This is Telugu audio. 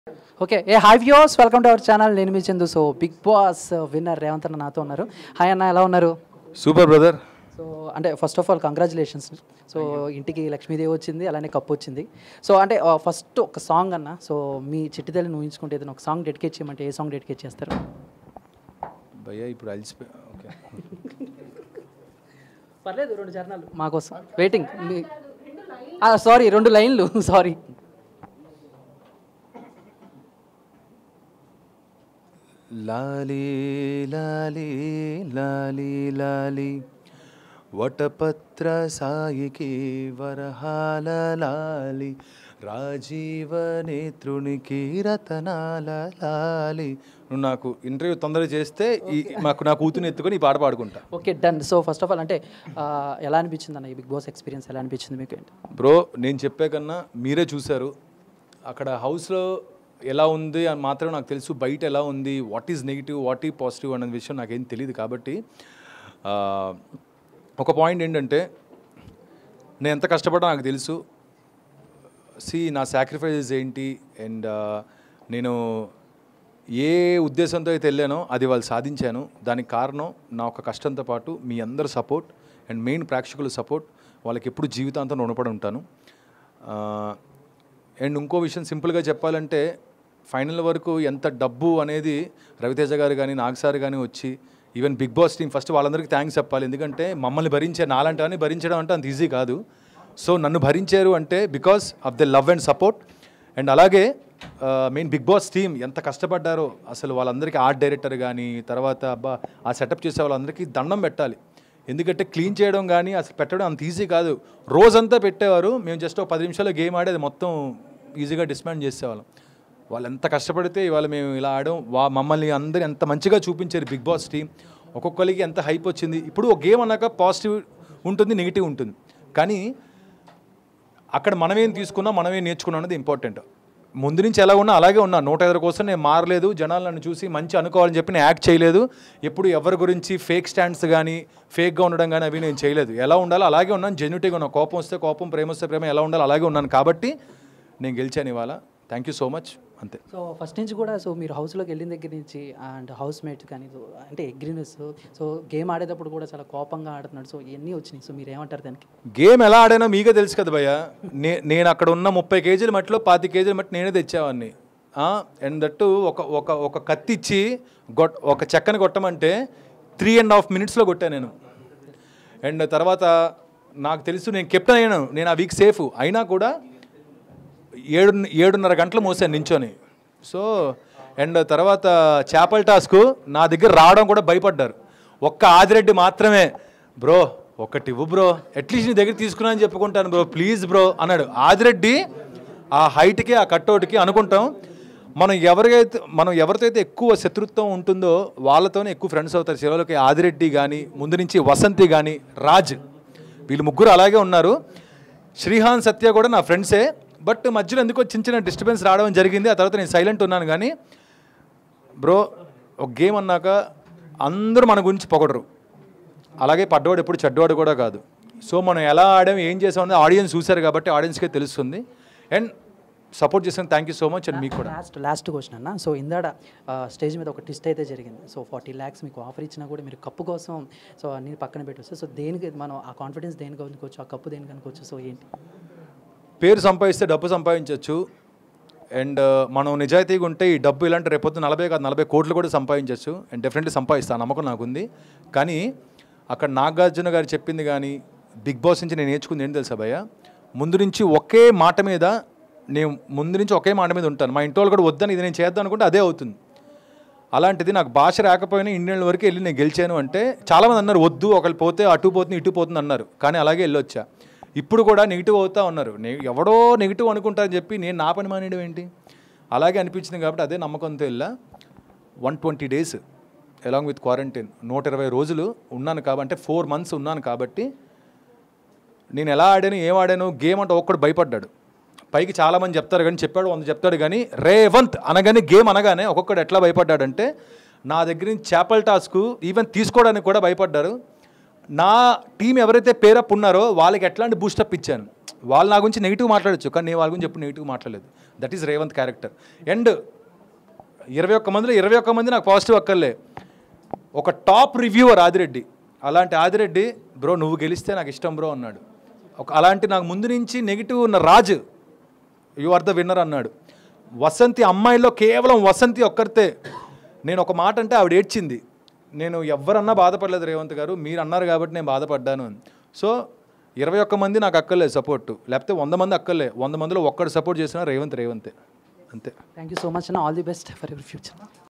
okay a hi viewers welcome to our channel నేను మీ Chandu so big boss winner Revanth అన్న నాతో ఉన్నారు హాయ్ అన్న ఎలా ఉన్నారు సూపర్ బ్రదర్ సో అంటే first of all congratulations so ఇంటికి లక్ష్మీదేవి వచ్చింది అలానే కప్పు వచ్చింది సో అంటే ఫస్ట్ ఒక సాంగ్ అన్న సో మీ చిట్టి తల్లిని ఊహించుకుంటే ఏదైనా ఒక సాంగ్ డెడికేట్ చేయమంటే ఏ సాంగ్ డెడికేట్ చేస్తారు భయ్యా ఇప్పుడు అలిసిపోయి ఓకే పర్లేదు రెండు చరణాలు మాకోసం వెయిటింగ్ సారీ రెండు లైన్లు సారీ లాలి లాలి లాలి లాలి వటపత్ర సాయికి వరహాల లాలి రాజీవ నేత్రునికి రతనాల లాలి నువ్వు నాకు ఇంటర్వ్యూ తొందరగా చేస్తే ఈ మాకు నా కూతుని ఎత్తుకొని ఈ పాట పాడుకుంటా okay done so first of all అంటే ఆ, ఎలా అనిపించింది అన్న ఈ బిగ్ బాస్ ఎక్స్పీరియన్స్ ఎలా అనిపించింది మీకు ఏంటి బ్రో నేను చెప్పే కన్నా మీరే చూశారు అక్కడ హౌస్లో ఎలా ఉంది అని మాత్రం నాకు తెలుసు బయట ఎలా ఉంది what is negative what is positive అనే విషయం నాకేం తెలియదు కాబట్టి ఆ, ఒక పాయింట్ ఏంటంటే నేను ఎంత కష్టపడ్డా నాకు తెలుసు సి నా సాక్రిఫైజెస్ ఏంటి అండ్ నేను ఏ ఉద్దేశంతో అయితే వెళ్ళానో అది వాళ్ళు సాధించాను దానికి కారణం నా ఒక కష్టంతో పాటు మీ అందరి సపోర్ట్ అండ్ మెయిన్ ప్రేక్షకుల సపోర్ట్ వాళ్ళకి ఎప్పుడు జీవితాంతం రుణపడి ఉంటాను అండ్ ఇంకో విషయం సింపుల్గా చెప్పాలంటే ఫైనల్ వరకు ఎంత డబ్బు అనేది రవితేజ గారు కానీ నాగ్ సార్ కానీ వచ్చి even big boss team first వాళ్ళందరికీ థ్యాంక్స్ చెప్పాలి ఎందుకంటే మమ్మల్ని భరించే నాలంటే అని భరించడం అంటే అంత ఈజీ కాదు సో నన్ను భరించారు అంటే because of the love and support and అలాగే మెయిన్ బిగ్ బాస్ టీమ్ ఎంత కష్టపడ్డారో అసలు వాళ్ళందరికీ ఆర్ట్ డైరెక్టర్ కానీ తర్వాత అబ్బా ఆ సెటప్ చేసే వాళ్ళందరికీ దండం పెట్టాలి ఎందుకంటే క్లీన్ చేయడం కానీ అసలు పెట్టడం అంత ఈజీ కాదు రోజంతా పెట్టేవారు మేము జస్ట్ ఒక పది నిమిషాల్లో గేమ్ ఆడేది మొత్తం ఈజీగా డిస్మాండ్ చేసేవాళ్ళం వాళ్ళు ఎంత కష్టపడితే ఇవాళ మేము ఇలా ఆడడం వా మమ్మల్ని అందరు ఎంత మంచిగా చూపించారు బిగ్ బాస్ టీం ఒక్కొక్కరికి ఎంత హైప్ వచ్చింది ఇప్పుడు ఒక గేమ్ అన్నాక పాజిటివ్ ఉంటుంది నెగిటివ్ ఉంటుంది కానీ అక్కడ మనమేం తీసుకున్నా మనమేం నేర్చుకున్నాం అనేది ఇంపార్టెంట్ ముందు నుంచి ఎలా ఉన్నా అలాగే ఉన్నా నూట ఐదు కోసం నేను మారలేదు జనాలు నన్ను చూసి మంచి అనుకోవాలని చెప్పి నేను యాక్ట్ చేయలేదు ఎప్పుడు ఎవరి గురించి ఫేక్ స్టాండ్స్ కానీ ఫేక్గా ఉండడం కానీ అవి నేను చేయలేదు ఎలా ఉండాలో అలాగే ఉన్నాను జెన్యుటీగా ఉన్నాను కోపం వస్తే కోపం ప్రేమ వస్తే ప్రేమ ఎలా ఉండాలో అలాగే ఉన్నాను కాబట్టి నేను గెలిచాను ఇవాళ థ్యాంక్ యూ సో మచ్ అంతే సో ఫస్ట్ నుంచి కూడా సో మీరు హౌస్లోకి వెళ్ళిన దగ్గర నుంచి అండ్ హౌస్ మేట్స్ కానీ so అంటే అగ్రినెస్ సో గేమ్ ఆడేటప్పుడు కూడా చాలా కోపంగా ఆడుతున్నాడు సో ఇవన్నీ వచ్చినాయి సో మీరు ఏమంటారు దానికి గేమ్ ఎలా ఆడానో మీకే తెలుసు కదా భయ్య నే నేను అక్కడ ఉన్న ముప్పై కేజీల మట్టిలో పాతి కేజీల మట్టి నేనే తెచ్చేవాడిని అండ్ దట్టు ఒక ఒక ఒక కత్తి ఇచ్చి గొట్ ఒక చెక్కని కొట్టమంటే త్రీ అండ్ హాఫ్ మినిట్స్లో కొట్టాను నేను అండ్ తర్వాత నాకు తెలుసు నేను కెప్టెన్ అయ్యాను నేను ఆ వీక్ సేఫ్ అయినా కూడా ఏడు ఏడున్నర గంటలు మోసాను నించొని సో అండ్ తర్వాత చేపల టాస్క్ నా దగ్గర రావడం కూడా భయపడ్డారు ఒక్క ఆదిరెడ్డి మాత్రమే బ్రో ఒకటి ఇవ్వు బ్రో అట్లీస్ట్ నీ దగ్గర తీసుకున్నా అని చెప్పుకుంటాను బ్రో ప్లీజ్ బ్రో అన్నాడు ఆదిరెడ్డి ఆ హైట్కి ఆ కట్అవుట్కి అనుకుంటాం మనం ఎవరికైతే మనం ఎవరితో అయితే ఎక్కువ శత్రుత్వం ఉంటుందో వాళ్ళతోనే ఎక్కువ ఫ్రెండ్స్ అవుతారు చివరికి ఆదిరెడ్డి కానీ ముందు నుంచి వసంతి కానీ రాజ్ వీళ్ళు ముగ్గురు అలాగే ఉన్నారు శ్రీహాన్ సత్య కూడా నా ఫ్రెండ్సే బట్ మధ్యలో ఎందుకో చిన్న చిన్న డిస్టర్బెన్స్ రావడం జరిగింది ఆ తర్వాత నేను సైలెంట్ ఉన్నాను కానీ బ్రో ఒక గేమ్ అన్నాక అందరూ మన గురించి పొగడరు అలాగే పడ్డవాడు ఎప్పుడు చెడ్డవాడు కూడా కాదు సో మనం ఎలా ఆడాం ఏం చేసామని ఆడియన్స్ చూశారు కాబట్టి ఆడియన్స్కే తెలుస్తుంది అండ్ సపోర్ట్ చేసిన thank you so much and మీకు కూడా లాస్ట్ లాస్ట్ క్వశ్చన్ అన్న సో ఇందాడ స్టేజ్ మీద ఒక ట్విస్ట్ అయితే జరిగింది సో ఫార్టీ ల్యాక్స్ మీకు ఆఫర్ ఇచ్చినా కూడా మీరు కప్పు కోసం సో అన్ని పక్కన పెట్టవచ్చు సో దేనికి మనం ఆ కాన్ఫిడెన్స్ దేనికి అనుకోవచ్చు ఆ కప్పు దేనికి అనుకోవచ్చు సో ఏంటి పేరు సంపాదిస్తే డబ్బు సంపాదించవచ్చు అండ్ మనం నిజాయితీగా ఉంటే ఈ డబ్బు ఇలాంటి రేపొద్దు నలభై కాదు నలభై కోట్లు కూడా సంపాదించవచ్చు అండ్ డెఫినెట్లీ సంపాదిస్తాను నమ్మకం నాకుంది కానీ అక్కడ నాగార్జున గారు చెప్పింది కానీ బిగ్ బాస్ నుంచి నేను నేర్చుకుంది ఏంటి తెలుసా భయ్య ముందు నుంచి ఒకే మాట మీద నేను ముందు నుంచి ఒకే మాట మీద ఉంటాను మా ఇంటి వాళ్ళు కూడా వద్దని ఇది నేను చేద్దాం అనుకుంటే అదే అవుతుంది అలాంటిది నాకు భాష రాకపోయినా ఇండియన్ వరకు వెళ్ళి నేను గెలిచాను అంటే చాలామంది అన్నారు వద్దు ఒకళ్ళు పోతే అటు పోతుంది ఇటు పోతుంది అన్నారు కానీ అలాగే వెళ్ళొచ్చా ఇప్పుడు కూడా నెగిటివ్ అవుతా ఉన్నారు నే ఎవడో నెగిటివ్ అనుకుంటారని చెప్పి నేను నా పని మానేయడం ఏంటి అలాగే అనిపించింది కాబట్టి అదే నమ్మకంతో వెళ్ళా one twenty days along with quarantine నూట ఇరవై రోజులు ఉన్నాను కాబట్టి ఫోర్ మంత్స్ ఉన్నాను కాబట్టి నేను ఎలా ఆడాను ఏం ఆడాను గేమ్ అంటే ఒక్కడు భయపడ్డాడు పైకి చాలామంది చెప్తారు కానీ చెప్పాడు వంద చెప్తాడు కానీ రేవంత్ అనగానే గేమ్ అనగానే ఒక్కొక్కడు ఎట్లా భయపడ్డాడంటే నా దగ్గర నుంచి చేపల టాస్క్ ఈవెన్ తీసుకోవడానికి కూడా భయపడ్డారు నా టీం ఎవరైతే పేరప్ ఉన్నారో వాళ్ళకి ఎట్లాంటి బూస్టప్ ఇచ్చాను వాళ్ళు నా గురించి నెగిటివ్ మాట్లాడచ్చు కానీ నేను వాళ్ళ గురించి ఎప్పుడు నెగిటివ్ మాట్లాడలేదు that is Revanth character and ఇరవై ఒక్క మందిలో ఇరవై ఒక్క మంది నాకు పాజిటివ్ అక్కర్లే ఒక టాప్ రివ్యూవర్ ఆదిరెడ్డి అలాంటి ఆదిరెడ్డి బ్రో నువ్వు గెలిస్తే నాకు ఇష్టం బ్రో అన్నాడు ఒక అలాంటి నాకు ముందు నుంచి నెగిటివ్ ఉన్న Raju you are the winner అన్నాడు వసంతి అమ్మాయిలో కేవలం వసంతి ఒక్కరితే నేను ఒక మాట అంటే ఆవిడ ఏడ్చింది నేను ఎవరన్నా బాధపడలేదు రేవంత్ గారు మీరు అన్నారు కాబట్టి నేను బాధపడ్డాను అని సో ఇరవై ఒక్క మంది నాకు అక్కర్లేదు సపోర్టు లేకపోతే వంద మంది అక్కర్లే వంద మందిలో ఒక్కడు సపోర్ట్ చేసినా రేవంత్ రేవంతే అంతే థ్యాంక్ యూ సో మచ్ అన్న all the best for your future